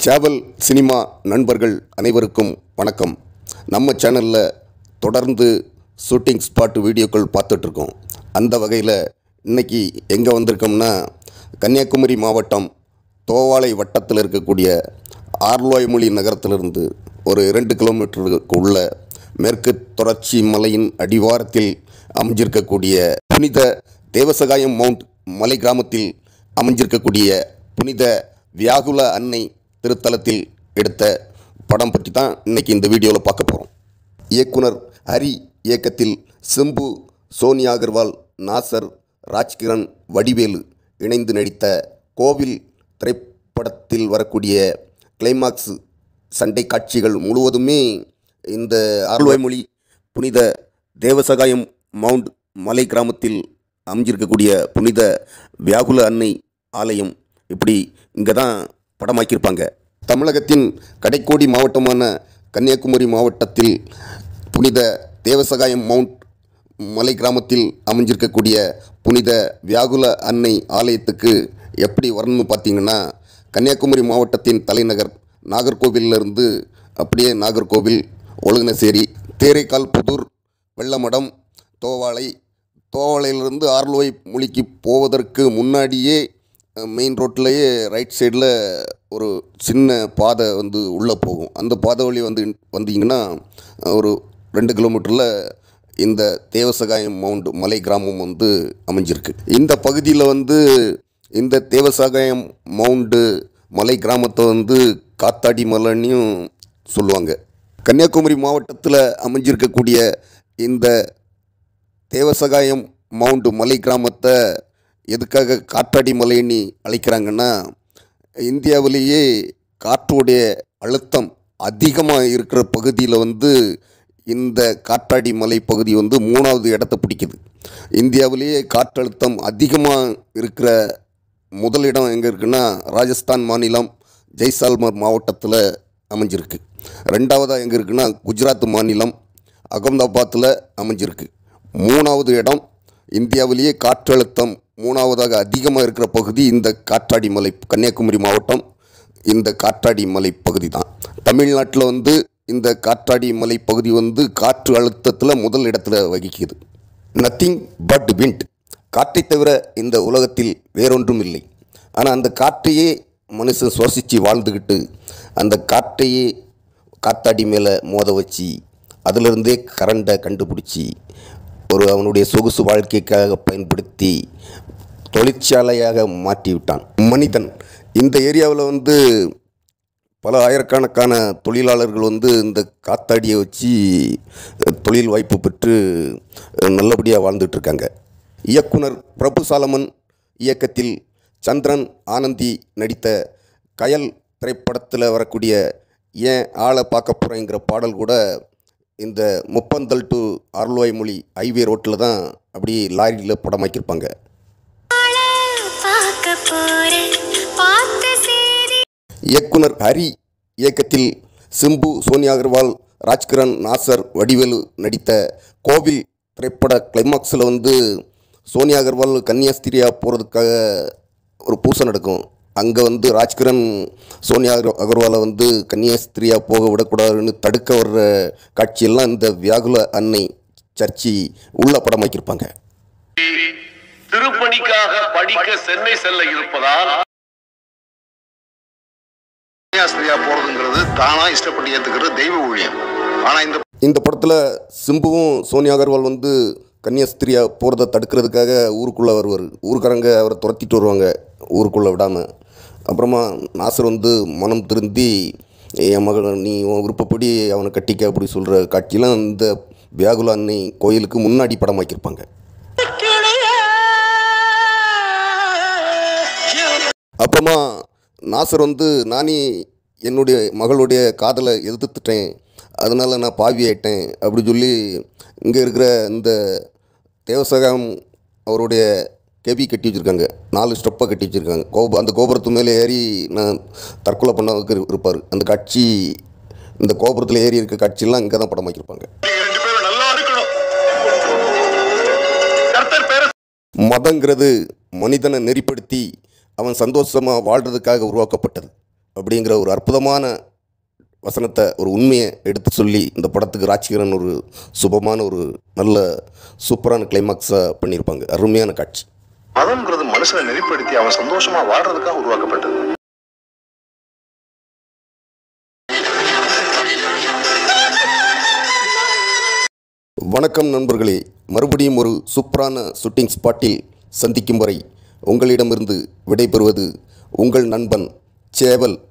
சேவல் சினிமா நண்பர்கள் அனைவருக்கும் வணக்கம் நம்ம சேனலில் தொடர்ந்து ஷூட்டிங் ஸ்பாட் வீடியோக்கள் பார்த்துட்ருக்கோம் அந்த வகையில் இன்னைக்கு எங்கே வந்திருக்கோம்னா கன்னியாகுமரி மாவட்டம் தோவாளை வட்டத்தில் இருக்கக்கூடிய ஆர்லோய்மொழி நகரத்திலிருந்து ஒரு இரண்டு கிலோமீட்டருக்கு உள்ள மேற்கு தொடர்ச்சி மலையின் அடிவாரத்தில் அமைஞ்சிருக்கக்கூடிய புனித தேவசகாயம் மவுண்ட் மலை கிராமத்தில் அமைஞ்சிருக்கக்கூடிய புனித வியாகுல அன்னை திருத்தலத்தில் எடுத்த படம் பற்றி தான் இன்னைக்கு இந்த வீடியோவில் பார்க்க போகிறோம் இயக்குனர் ஹரி இயக்கத்தில் சிம்பு சோனியா அகர்வால் நாசர் ராஜ்கிரண் வடிவேலு இணைந்து நடித்த கோவில் திரைப்படத்தில் வரக்கூடிய கிளைமாக்ஸ் சண்டை காட்சிகள் முழுவதுமே இந்த அருள்வாய்மொழி புனித தேவசகாயம் மவுண்ட் மலை கிராமத்தில் அமைஞ்சிருக்கக்கூடிய புனித வியாகுல அன்னை ஆலயம் இப்படி இங்கே தான் படமாக்கியிருப்பாங்க தமிழகத்தின் கடைக்கோடி மாவட்டமான கன்னியாகுமரி மாவட்டத்தில் புனித தேவசகாயம் மவுண்ட் மலை கிராமத்தில் அமைஞ்சிருக்கக்கூடிய புனித வியாகுல அன்னை ஆலயத்துக்கு எப்படி வரணும்னு பார்த்தீங்கன்னா கன்னியாகுமரி மாவட்டத்தின் தலைநகர் நாகர்கோவிலிருந்து அப்படியே நாகர்கோவில் ஒழுங்கினசேரி தேரைக்கால் புதூர் வெள்ளமடம் தோவாளை தோவாளையிலிருந்து ஆர்லோய் மொழிக்கு போவதற்கு முன்னாடியே மெயின் ரோட்லேயே ரைட் சைடில் ஒரு சின்ன பாதை வந்து உள்ளே போகும் அந்த பாதை வழி வந்து வந்தீங்கன்னா ஒரு ரெண்டு கிலோமீட்டரில் இந்த தேவசகாயம் மவுண்ட் மலை கிராமம் வந்து அமைஞ்சிருக்கு இந்த பகுதியில் வந்து இந்த தேவசகாயம் மவுண்டு மலை கிராமத்தை வந்து காத்தாடி மலைன்னும் சொல்லுவாங்க கன்னியாகுமரி மாவட்டத்தில் அமைஞ்சிருக்கக்கூடிய இந்த தேவசகாயம் மவுண்ட் மலை கிராமத்தை எதுக்காக காத்தாடி மலைன்னு அழைக்கிறாங்கன்னா இந்தியாவிலேயே காற்றுடைய அழுத்தம் அதிகமாக இருக்கிற பகுதியில் வந்து இந்த காற்றாடி மலை பகுதி வந்து மூணாவது இடத்த பிடிக்குது இந்தியாவிலேயே காற்றழுத்தம் அதிகமாக இருக்கிற முதலிடம் எங்கே இருக்குன்னா ராஜஸ்தான் மாநிலம் ஜெய்சால்மர் மாவட்டத்தில் அமைஞ்சிருக்கு ரெண்டாவதாக எங்கே இருக்குன்னா குஜராத் மாநிலம் அகமதாபாத்தில் அமைஞ்சிருக்கு மூணாவது இடம் இந்தியாவிலேயே காற்றழுத்தம் மூணாவதாக அதிகமாக இருக்கிற பகுதி இந்த காற்றாடி மலை கன்னியாகுமரி மாவட்டம் இந்த காற்றாடி மலை பகுதி தான் தமிழ்நாட்டில் வந்து இந்த காற்றாடி மலை பகுதி வந்து காற்று அழுத்தத்தில் முதல் இடத்துல வகிக்குது நத்திங் பட் விண்ட் காற்றை தவிர இந்த உலகத்தில் வேறொன்றும் இல்லை ஆனால் அந்த காற்றையே மனுஷன் சுவாசித்து வாழ்ந்துக்கிட்டு அந்த காற்றையே காத்தாடி மேலே மோத வச்சு அதிலிருந்தே கரண்டை கண்டுபிடிச்சி ஒரு அவனுடைய சொகுசு வாழ்க்கைக்காக பயன்படுத்தி தொழிற்சாலையாக மாற்றி விட்டான் மனிதன் இந்த ஏரியாவில் வந்து பல ஆயிரக்கணக்கான தொழிலாளர்கள் வந்து இந்த காத்தாடியை வச்சு தொழில் வாய்ப்பு பெற்று நல்லபடியாக வாழ்ந்துட்டுருக்காங்க இயக்குனர் பிரபு சாலமன் இயக்கத்தில் சந்திரன் ஆனந்தி நடித்த கயல் திரைப்படத்தில் வரக்கூடிய ஏன் ஆளை பார்க்க போகிறேங்கிற பாடல் கூட இந்த முப்பந்தல் டு அருள்வாய் மொழி ஹைவே ரோட்டில் தான் அப்படி லாரியில் படமாக்கியிருப்பாங்க பார்க்க போறேன் பார்த்த சேரி இயக்குனர் ஹரி இயக்கத்தில் சிம்பு சோனியா அகர்வால் ராஜ்கிரண் நாசர் வடிவேலு நடித்த கோவில் திரைப்பட கிளைமாக்ஸில் வந்து சோனியா அகர்வால் கன்னியாஸ்திரியா போகிறதுக்காக ஒரு பூசை நடக்கும் அங்கே வந்து ராஜ்கிரண் சோனியா அகர்- அகர்வாலை வந்து கன்னியாஸ்திரியா போக விடக்கூடாதுன்னு தடுக்க வர்ற காட்சியெல்லாம் இந்த வியாகுல அன்னை சர்ச்சி உள்ள படமாக்கியிருப்பாங்க திருப்பணிக்காக படிக்க சென்னை செல்ல இருப்பதால் கன்னியாஸ்திரியா போறதுங்கிறது தானா இஷ்டப்பட்டு ஏத்துக்கிறது தெய்வ ஊழியம் ஆனா இந்த இந்த படத்தில் சிம்புவும் சோனியா அகர்வால் வந்து கன்னியாஸ்திரியா போகிறத தடுக்கிறதுக்காக ஊருக்குள்ளே வருவார் ஊருக்காரங்க அவரை துரத்திட்டு வருவாங்க ஊருக்குள்ளே விடாமல் அப்புறமா நாசர் வந்து மனம் திருந்தி என் மகன் நீ உன் விருப்பப்படி அவனை கட்டிக்க அப்படி சொல்கிற காட்சியெலாம் இந்த வியாகுல அன்னை கோயிலுக்கு முன்னாடி படமாக்கியிருப்பாங்க அப்புறமா நாசர் வந்து நானே என்னுடைய மகளுடைய காதலை எதிர்த்துட்டேன் அதனால் நான் பாவி ஆயிட்டேன் அப்படி சொல்லி இங்கே இருக்கிற இந்த தேவசகம் அவருடைய கெவி கட்டி வச்சுருக்காங்க நாலு ஸ்டெப்பை கட்டி வச்சுருக்காங்க கோபு அந்த கோபுரத்து மேலே ஏறி நான் தற்கொலை பண்ணதுக்கு இருப்பார் அந்த காட்சி இந்த கோபுரத்தில் ஏறி இருக்க காட்சியெல்லாம் இங்கே தான் படமாக்கியிருப்பாங்க நீங்க ரெண்டு பேரும் நல்லா இருக்கணும் கர்த்தர் பேர மதங்கிறது மனிதனை நெறிப்படுத்தி அவன் சந்தோஷமாக வாழ்கிறதுக்காக உருவாக்கப்பட்டது அப்படிங்கிற ஒரு அற்புதமான வசனத்தை ஒரு உண்மையை எடுத்து சொல்லி இந்த படத்துக்கு ராஜ்கிரண் ஒரு சுபமான ஒரு நல்ல சூப்பரான கிளைமாக்ஸாக பண்ணியிருப்பாங்க அருமையான காட்சி மதம்ங்கிறது மனுஷனை நெறிப்படுத்தி அவன் சந்தோஷமா வாழ்றதுக்காக உருவாக்கப்பட்டது வணக்கம் நண்பர்களே மறுபடியும் ஒரு சூப்பரான ஷூட்டிங் ஸ்பாட்டில் சந்திக்கும் வரை உங்களிடமிருந்து விடைபெறுவது உங்கள் நண்பன் சேவல்